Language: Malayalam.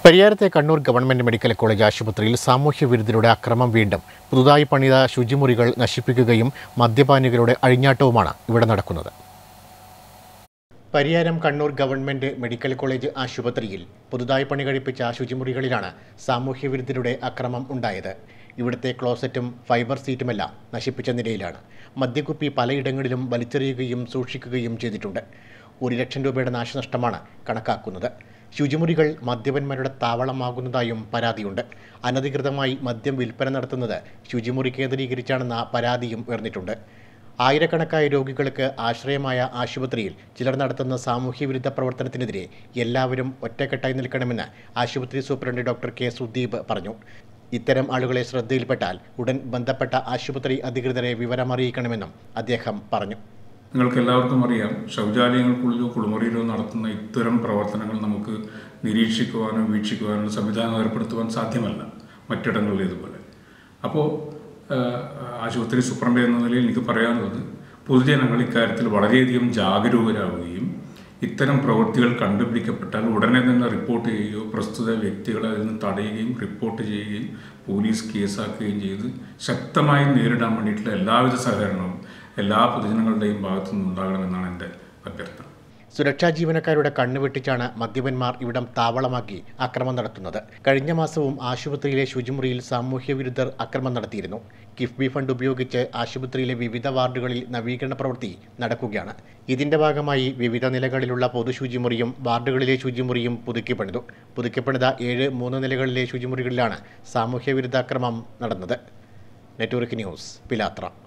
പരിയാരത്തെ കണ്ണൂർ ഗവൺമെന്റ് മെഡിക്കൽ കോളേജ് ആശുപത്രിയിൽ സാമൂഹ്യ വിരുദ്ധരുടെ അക്രമം വീണ്ടും പുതുതായി പണിത ശുചിമുറികൾ നശിപ്പിക്കുകയും മദ്യപാനികളുടെ അഴിഞ്ഞാട്ടവുമാണ് ഇവിടെ നടക്കുന്നത് Pariyaram Kannur government medical college ആശുപത്രിയിൽ പുതുതായി പണി കഴിപ്പിച്ച ശുചിമുറികളിലാണ് സാമൂഹ്യ വിരുദ്ധരുടെ അക്രമം ഉണ്ടായത് ഇവിടുത്തെ ക്ലോസറ്റും ഫൈബർ സീറ്റുമെല്ലാം നശിപ്പിച്ച നിലയിലാണ് മദ്യക്കുപ്പി പലയിടങ്ങളിലും വലിച്ചെറിയുകയും സൂക്ഷിക്കുകയും ചെയ്തിട്ടുണ്ട് ഒരു ലക്ഷം രൂപയുടെ നാശനഷ്ടമാണ് കണക്കാക്കുന്നത് ശുചിമുറികൾ മദ്യപന്മാരുടെ താവളമാകുന്നതായും പരാതിയുണ്ട് അനധികൃതമായി മദ്യം വിൽപ്പന നടത്തുന്നത് ശുചിമുറി കേന്ദ്രീകരിച്ചാണെന്ന പരാതിയും ഉയർന്നിട്ടുണ്ട് ആയിരക്കണക്കായ രോഗികൾക്ക് ആശ്രയമായ ആശുപത്രിയിൽ ചിലർ നടത്തുന്ന സാമൂഹ്യവിരുദ്ധ പ്രവർത്തനത്തിനെതിരെ എല്ലാവരും ഒറ്റക്കെട്ടായി നിൽക്കണമെന്ന് ആശുപത്രി സൂപ്രണ്ട് ഡോക്ടർ കെ സുദീപ് പറഞ്ഞു ഇത്തരം ആളുകളെ ശ്രദ്ധയിൽപ്പെട്ടാൽ ഉടൻ ബന്ധപ്പെട്ട ആശുപത്രി അധികൃതരെ വിവരമറിയിക്കണമെന്നും അദ്ദേഹം പറഞ്ഞു നിങ്ങൾക്ക് എല്ലാവർക്കും അറിയാം ശൗചാലയങ്ങൾക്കുള്ളിലോ കുളിമുറിയിലോ നടത്തുന്ന ഇത്തരം പ്രവർത്തനങ്ങൾ നമുക്ക് നിരീക്ഷിക്കുവാനോ വീക്ഷിക്കുവാനോ സംവിധാനം ഏർപ്പെടുത്തുവാൻ സാധ്യമല്ല മറ്റിടങ്ങളിലേതുപോലെ അപ്പോൾ ആശുപത്രി സൂപ്രണ്ട് എന്ന നിലയിൽ എനിക്ക് പറയാനുള്ളത് പൊതുജനങ്ങൾ ഇക്കാര്യത്തിൽ വളരെയധികം ജാഗരൂകരാകുകയും ഇത്തരം പ്രവൃത്തികൾ കണ്ടുപിടിക്കപ്പെട്ടാൽ ഉടനെ തന്നെ റിപ്പോർട്ട് ചെയ്യുകയോ പ്രസ്തുത വ്യക്തികളെ അതിൽ നിന്ന് തടയുകയും റിപ്പോർട്ട് ചെയ്യുകയും പോലീസ് കേസാക്കുകയും ചെയ്ത് ശക്തമായി നേരിടാൻ വേണ്ടിയിട്ടുള്ള എല്ലാവിധ സഹകരണവും എല്ലാ പൊതുജനങ്ങളുടെയും ഭാഗത്തു നിന്നുണ്ടാകണമെന്നാണ് എൻ്റെ അഭ്യർത്ഥന സുരക്ഷാ ജീവനക്കാരുടെ കണ്ണു വെട്ടിച്ചാണ് മദ്യപന്മാർ ഇവിടം താവളമാക്കി അക്രമം നടത്തുന്നത് കഴിഞ്ഞ മാസവും ആശുപത്രിയിലെ ശുചിമുറിയിൽ സാമൂഹ്യ വിരുദ്ധർ അക്രമം നടത്തിയിരുന്നു കിഫ്ബി ഫണ്ട് ഉപയോഗിച്ച് ആശുപത്രിയിലെ വിവിധ വാർഡുകളിൽ നവീകരണ പ്രവൃത്തി നടക്കുകയാണ് ഇതിന്റെ ഭാഗമായി വിവിധ നിലകളിലുള്ള പൊതു ശുചിമുറിയും വാർഡുകളിലെ ശുചിമുറിയും പുതുക്കി പണിതു പുതുക്കി പണിത ഏഴ് മൂന്ന് നിലകളിലെ ശുചിമുറികളിലാണ് സാമൂഹ്യ വിരുദ്ധ അക്രമം നടന്നത് നെറ്റ്വർക്ക് ന്യൂസ് പിലാത്ര